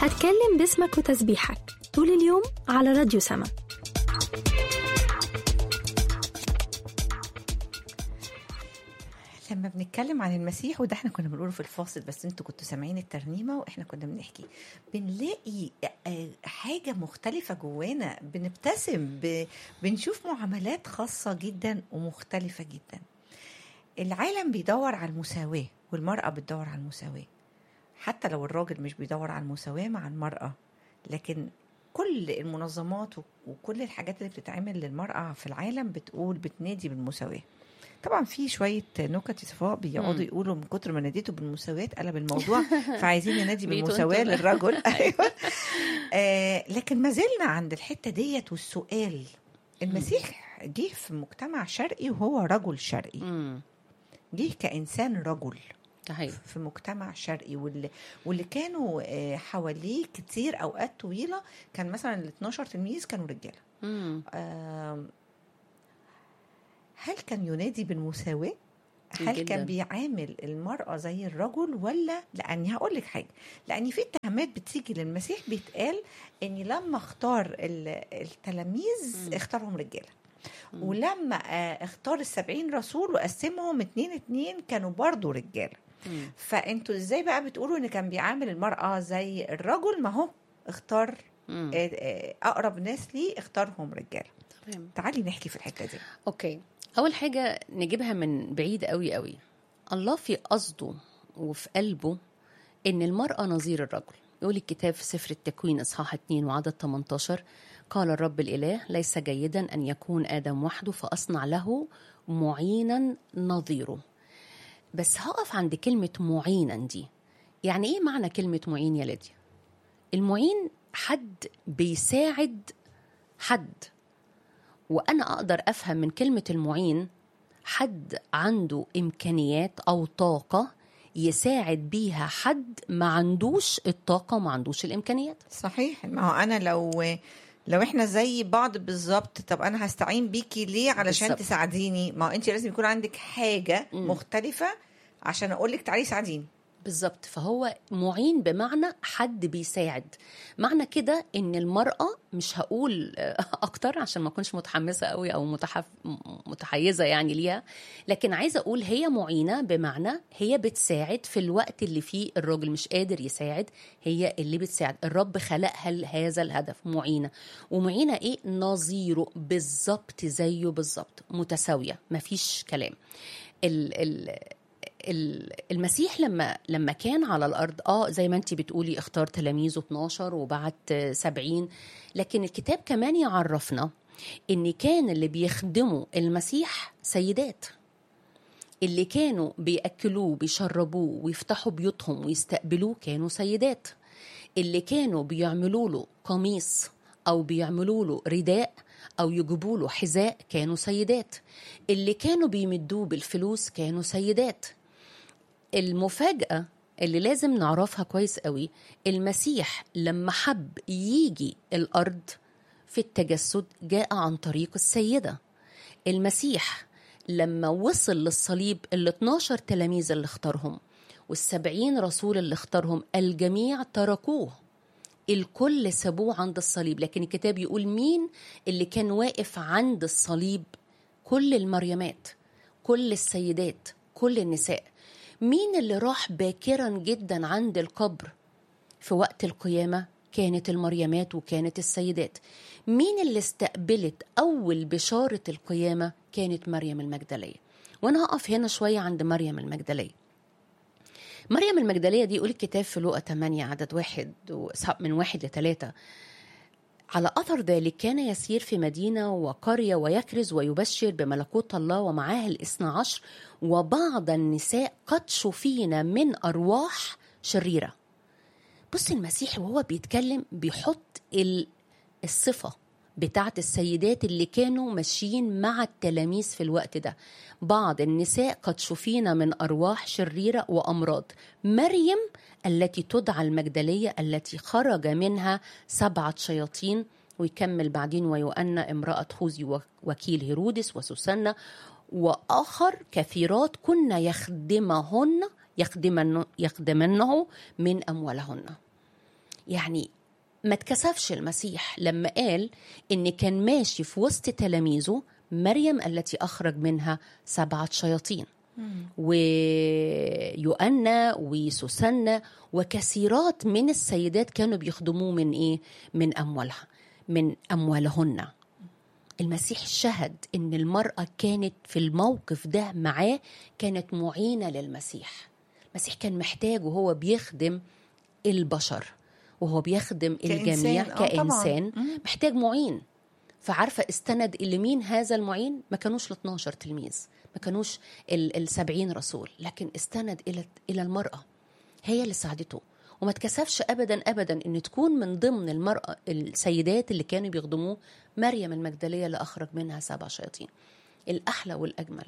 هتكلم باسمك وتسبيحك طول اليوم على راديو سما لما بنتكلم عن المسيح وده احنا كنا بنقوله في الفاصل بس انتوا كنتوا سامعين الترنيمه واحنا كنا بنحكي بنلاقي آه، حاجه مختلفه جوانا بنبتسم ب... بنشوف معاملات خاصه جدا ومختلفه جدا العالم بيدور على المساواه والمراه بتدور على المساواه حتى لو الراجل مش بيدور على المساواه مع المراه لكن كل المنظمات و- وكل الحاجات اللي بتتعمل للمرأة في العالم بتقول بتنادي بالمساواة طبعا في شوية نكت صفاء بيقعدوا مم. يقولوا من كتر ما ناديته بالمساواة قلب الموضوع فعايزين ننادي ميتوا بالمساواة انتوا. للرجل ايوه آه لكن ما زلنا عند الحتة ديت والسؤال المسيح جه في مجتمع شرقي وهو رجل شرقي امم جه كإنسان رجل ده حقيقي في مجتمع شرقي واللي, واللي كانوا آه، حواليه كتير اوقات طويله كان مثلا ال 12 تلميذ كانوا رجاله امم آم، هل كان ينادي بالمساواه هل جداً. كان بيعامل المرأة زي الرجل ولا لأني هقول لك حاجة لأن في اتهامات بتيجي للمسيح بيتقال إن لما اختار ال- التلاميذ مم. اختارهم رجالة مم. ولما آه، اختار السبعين رسول وقسمهم اتنين اتنين كانوا برضو رجالة مم. فانتوا ازاي بقى بتقولوا ان كان بيعامل المرأة زي الرجل ما هو اختار مم. آه، آه، اقرب ناس ليه اختارهم رجاله تمام تعالي نحكي في الحته دي اوكي اول حاجه نجيبها من بعيد قوي قوي الله في قصده وفي قلبه ان المراه نظير الرجل يقول الكتاب في سفر التكوين اصحاح 2 وعدد 18 قال الرب الاله ليس جيدا ان يكون ادم وحده فاصنع له معينا نظيره بس هقف عند كلمه معينا دي يعني ايه معنى كلمه معين يا ليديا المعين حد بيساعد حد وانا اقدر افهم من كلمه المعين حد عنده امكانيات او طاقه يساعد بيها حد ما عندوش الطاقه وما عندوش الامكانيات صحيح ما هو انا لو لو احنا زي بعض بالظبط طب انا هستعين بيكي ليه علشان بالظبط. تساعديني ما هو انت لازم يكون عندك حاجه مم. مختلفه عشان اقول لك تعالي ساعديني بالظبط فهو معين بمعنى حد بيساعد معنى كده ان المراه مش هقول آه، اكتر عشان ما اكونش متحمسه قوي او متحف م- متحيزه يعني ليها لكن عايزه اقول هي معينه بمعنى هي بتساعد في الوقت اللي فيه الراجل مش قادر يساعد هي اللي بتساعد الرب خلقها لهذا الهدف معينه ومعينه ايه نظيره بالظبط زيه بالظبط متساويه مفيش كلام ال ال ال- المسيح لما لما كان على الارض اه زي ما انت بتقولي اختار تلاميذه 12 وبعت آه، 70 لكن الكتاب كمان يعرفنا ان كان اللي بيخدموا المسيح سيدات اللي كانوا بياكلوه بيشربوه ويفتحوا بيوتهم ويستقبلوه كانوا سيدات اللي كانوا بيعملوا له قميص او بيعملوا له رداء او يجيبوا له حذاء كانوا سيدات اللي كانوا بيمدوه بالفلوس كانوا سيدات المفاجأة اللي لازم نعرفها كويس قوي المسيح لما حب يجي الأرض في التجسد جاء عن طريق السيدة المسيح لما وصل للصليب ال 12 تلاميذ اللي اختارهم والسبعين رسول اللي اختارهم الجميع تركوه الكل سابوه عند الصليب لكن الكتاب يقول مين اللي كان واقف عند الصليب كل المريمات كل السيدات كل النساء مين اللي راح باكرا جدا عند القبر في وقت القيامة كانت المريمات وكانت السيدات مين اللي استقبلت أول بشارة القيامة كانت مريم المجدلية وأنا هقف هنا شوية عند مريم المجدلية مريم المجدلية دي يقول الكتاب في لوقا 8 عدد واحد وإسحاق من واحد لثلاثة على أثر ذلك كان يسير في مدينة وقرية ويكرز ويبشر بملكوت الله ومعاه الاثنى عشر وبعض النساء قد شفين من أرواح شريرة بص المسيح وهو بيتكلم بيحط ال- الصفة بتاعت السيدات اللي كانوا ماشيين مع التلاميذ في الوقت ده بعض النساء قد شفين من أرواح شريرة وأمراض مريم التي تدعى المجدلية التي خرج منها سبعة شياطين ويكمل بعدين ويؤنى امرأة خوذي و- وكيل هيرودس وسوسنة وآخر كثيرات كنا يخدمهن يخدمن يخدمنه من أموالهن يعني ما اتكسفش المسيح لما قال ان كان ماشي في وسط تلاميذه مريم التي اخرج منها سبعه شياطين ويؤنا وسوسنة وكثيرات من السيدات كانوا بيخدموه من ايه من اموالها من اموالهن المسيح شهد ان المراه كانت في الموقف ده معاه كانت معينه للمسيح المسيح كان محتاج وهو بيخدم البشر وهو بيخدم كإنسان، الجميع آه طبعاً. كانسان مم. محتاج معين فعارفه استند الى مين هذا المعين ما كانوش ال 12 تلميذ ما كانوش ال ال 70 رسول لكن استند الى الى المراه هي اللي ساعدته وما اتكسفش ابدا ابدا ان تكون من ضمن المراه السيدات اللي كانوا بيخدموه مريم المجدليه اللي اخرج منها سبع شياطين الاحلى والاجمل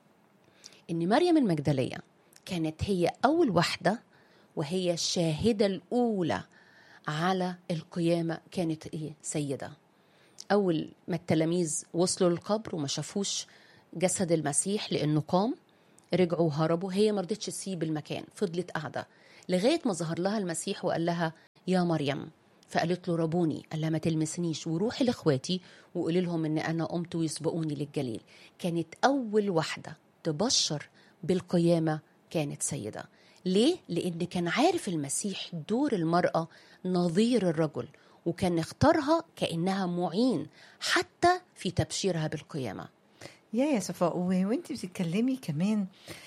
ان مريم المجدليه كانت هي اول واحده وهي الشاهده الاولى على القيامه كانت ايه سيده اول ما التلاميذ وصلوا للقبر وما شافوش جسد المسيح لانه قام رجعوا هربوا هي ما رضتش تسيب المكان فضلت قاعده لغايه ما ظهر لها المسيح وقال لها يا مريم فقالت له ربوني قال لها ما تلمسنيش وروحي لاخواتي وقولي لهم ان انا قمت ويسبقوني للجليل كانت اول واحده تبشر بالقيامه كانت سيده ليه لان كان عارف المسيح دور المراه نظير الرجل وكان اختارها كانها معين حتى في تبشيرها بالقيامه يا يا صفاء و- وانت بتتكلمي كمان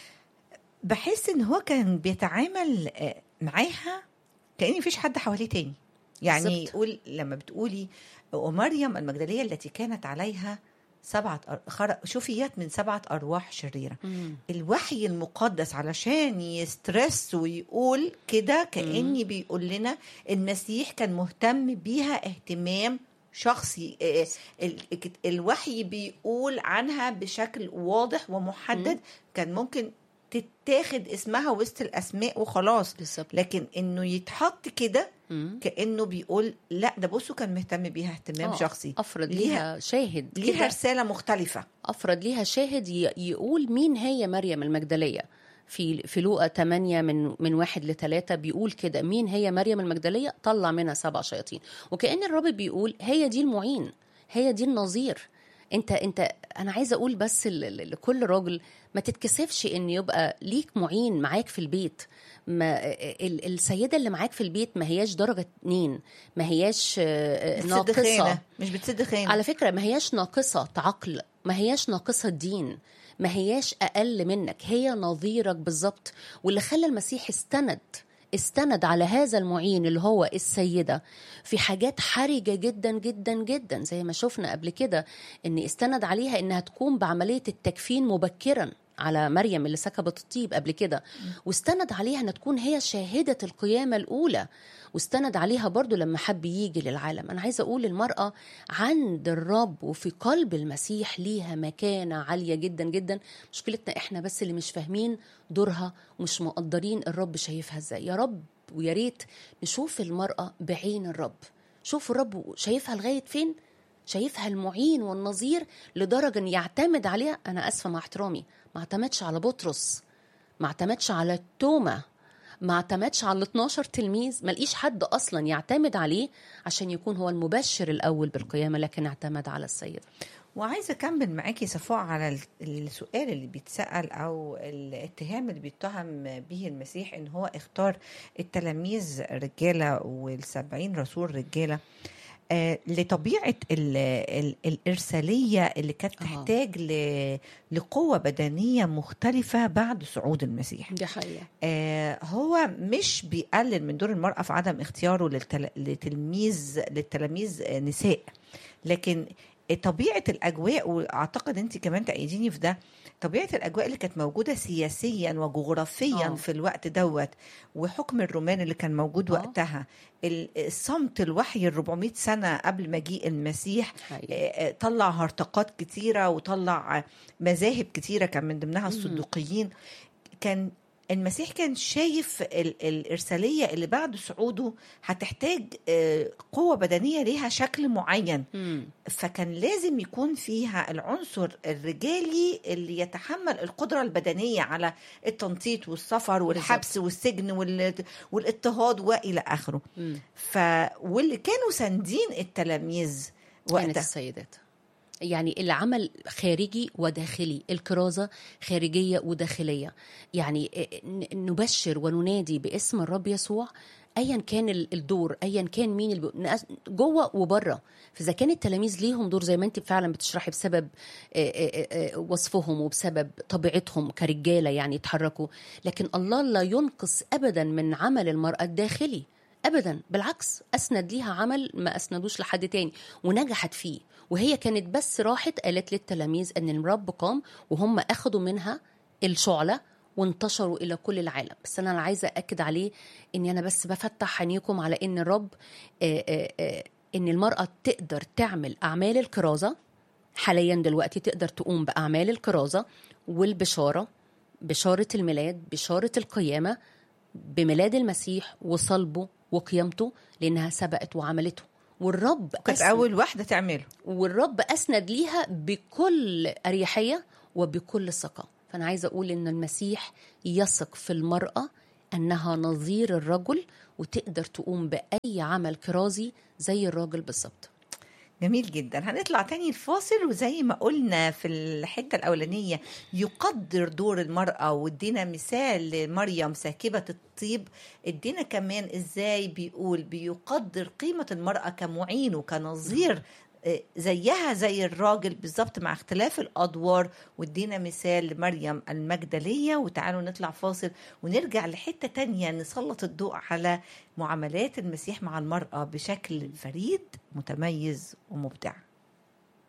بحس ان هو كان بيتعامل آه، معاها كأن مفيش حد حواليه تاني يعني بالظبط. يقول لما بتقولي ومريم المجدلية التي كانت عليها سبعة أر- خر- شفيت من سبعة أرواح شريرة الوحي المقدس علشان يسترس ويقول كده كأني بيقول لنا المسيح كان مهتم بيها اهتمام شخصي آه، ال- ال- الوحي بيقول عنها بشكل واضح ومحدد مم. كان ممكن تتاخد اسمها وسط الاسماء وخلاص بالظبط لكن انه يتحط كده مم. كانه بيقول لا ده بصوا كان مهتم بيها اهتمام آه، شخصي افرض ليها- ليها شاهد ليها كده رساله مختلفه افرض ليها شاهد ي- يقول مين هي مريم المجدليه في في لوقا 8 من من واحد لثلاثة بيقول كده مين هي مريم المجدليه طلع منها سبع شياطين وكأن الرب بيقول هي دي المعين هي دي النظير انت انت انا عايزه اقول بس ل- ل- لكل راجل ما تتكسفش ان يبقى ليك معين معاك في البيت ما ال- السيده اللي معاك في البيت ما هياش درجه اتنين ما هياش آه، آه، بتسد ناقصه خانه مش بتسد خانه على فكرة ما هياش ناقصة عقل ما هياش ناقصة دين ما هياش أقل منك هي نظيرك بالظبط واللي خلى المسيح استند استند على هذا المعين اللي هو السيدة في حاجات حرجة جدا جدا جدا زي ما شفنا قبل كده ان استند عليها انها تقوم بعملية التكفين مبكرا على مريم اللي سكبت الطيب قبل كده واستند عليها انها تكون هي شاهدة القيامة الأولى واستند عليها برضو لما حب يجي للعالم أنا عايزة أقول المرأة عند الرب وفي قلب المسيح ليها مكانة عالية جدا جدا مشكلتنا إحنا بس اللي مش فاهمين دورها ومش مقدرين الرب شايفها إزاي يا رب ويا ريت نشوف المرأة بعين الرب شوفوا الرب شايفها لغاية فين شايفها المعين والنظير لدرجة أن يعتمد عليها أنا أسفة مع احترامي ما اعتمدش على بطرس ما اعتمدش على توما ما اعتمدش على ال 12 تلميذ ما لقيش حد اصلا يعتمد عليه عشان يكون هو المبشر الاول بالقيامه لكن اعتمد على السيد وعايزه اكمل معاكي صفاء على ال- السؤال اللي بيتسال او الاتهام اللي بيتهم به المسيح ان هو اختار التلاميذ رجاله والسبعين رسول رجاله آه لطبيعه ال ال الارساليه اللي كانت آه. تحتاج ل- لقوه بدنيه مختلفه بعد صعود المسيح دي حقيقه آه هو مش بيقلل من دور المرأة في عدم اختياره للتل... لتلميذ للتلاميذ آه، نساء لكن طبيعة الأجواء وأعتقد أنت كمان تأيديني في ده طبيعة الأجواء اللي كانت موجودة سياسيا وجغرافيا آه. في الوقت دوت وحكم الرومان اللي كان موجود آه. وقتها ال- الصمت الوحي ال 400 سنة قبل مجيء المسيح حقيقة. آه، آه، طلع هرطقات كتيرة وطلع آه، مذاهب كتيرة كان من ضمنها الصدوقيين كان المسيح كان شايف ال- الإرسالية اللي بعد صعوده هتحتاج آه، قوة بدنية ليها شكل معين مم. فكان لازم يكون فيها العنصر الرجالي اللي يتحمل القدرة البدنية على التنطيط والسفر والحبس والسجن وال- والاضطهاد وإلى آخره مم. ف واللي كانوا ساندين التلاميذ كانت وقتها السيدات يعني العمل خارجي وداخلي الكرازة خارجية وداخلية يعني ن- نبشر وننادي باسم الرب يسوع ايا كان ال- الدور ايا كان مين اللي بي- نقص- جوه وبره فاذا كان التلاميذ ليهم دور زي ما انت فعلا بتشرحي بسبب آه، آه، آه، وصفهم وبسبب طبيعتهم كرجاله يعني يتحركوا لكن الله لا ينقص ابدا من عمل المراه الداخلي ابدا بالعكس اسند ليها عمل ما اسندوش لحد تاني ونجحت فيه وهي كانت بس راحت قالت للتلاميذ ان الرب قام وهم اخذوا منها الشعله وانتشروا الى كل العالم بس انا عايزه اكد عليه اني انا بس بفتح عينيكم على ان الرب آه، آه، آه، ان المراه تقدر تعمل اعمال الكرازه حاليا دلوقتي تقدر تقوم باعمال الكرازه والبشاره بشاره الميلاد بشاره القيامه بميلاد المسيح وصلبه وقيامته لانها سبقت وعملته والرب كانت أسند أول واحدة تعمله والرب اسند ليها بكل اريحيه وبكل ثقه فانا عايزه اقول ان المسيح يثق في المراه انها نظير الرجل وتقدر تقوم باي عمل كرازي زي الراجل بالظبط جميل جدا هنطلع تاني الفاصل وزي ما قلنا في الحتة الأولانية يقدر دور المرأة وادينا مثال لمريم ساكبة الطيب ادينا كمان ازاي بيقول بيقدر قيمة المرأة كمعين وكنظير آه، زيها زي الراجل بالظبط مع اختلاف الادوار وادينا مثال لمريم المجدليه وتعالوا نطلع فاصل ونرجع لحته تانية نسلط الضوء على معاملات المسيح مع المراه بشكل فريد متميز ومبدع